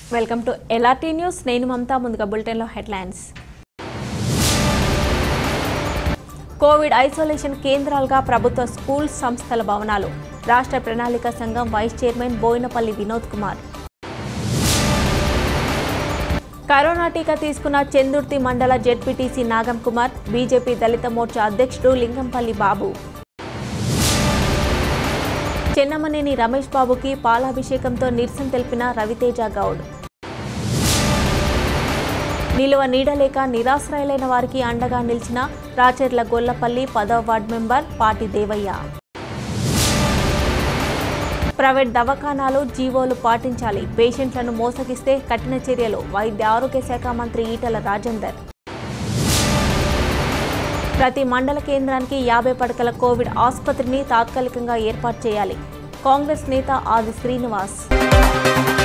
welcome to LRT news నేను మమతా ముందుగా బులెటిన్లో హెడ్లైన్స్ కోవిడ్ ఐసోలేషన్ కేంద్రాలుగా ప్రభుత్వ స్కూల్ సంస్థల భవనాలు రాష్ట్ర ప్రణాళిక సంఘం vice chairman Boinapalli Vinod Kumar corona టీకా తీసుకున్న చెందుర్తి మండల జెడ్పీటీసీ నాగం కుమార్ బీజేపీ దళిత మోర్చా అధ్యక్షుడు లింగంపల్లి బాబు చెన్నమనేని రమేష్ బాబుకి పాలాభిషేకంతో నిరసన తెలిపిన రవితేజ గౌడ్ నిలువ నీడలేక నిరాశ్రయులైన వారికి అండగా నిలిచిన రాచర్ల గొల్లపల్లి పదవ వార్డు మెంబర్ పాటి దేవయ్య ప్రైవేట్ దవాఖానాలు జీవోలు పాటించాలి పేషెంట్లను మోసగిస్తే కఠిన చర్యలు వైద్య ఆరోగ్య శాఖ మంత్రి ఈటల రాజేందర్ ప్రతి మండల కేంద్రానికి యాభై పడకల కోవిడ్ ఆసుపత్రిని తాత్కాలికంగా ఏర్పాటు చేయాలి కాంగ్రెస్ నేత ఆది శ్రీనివాస్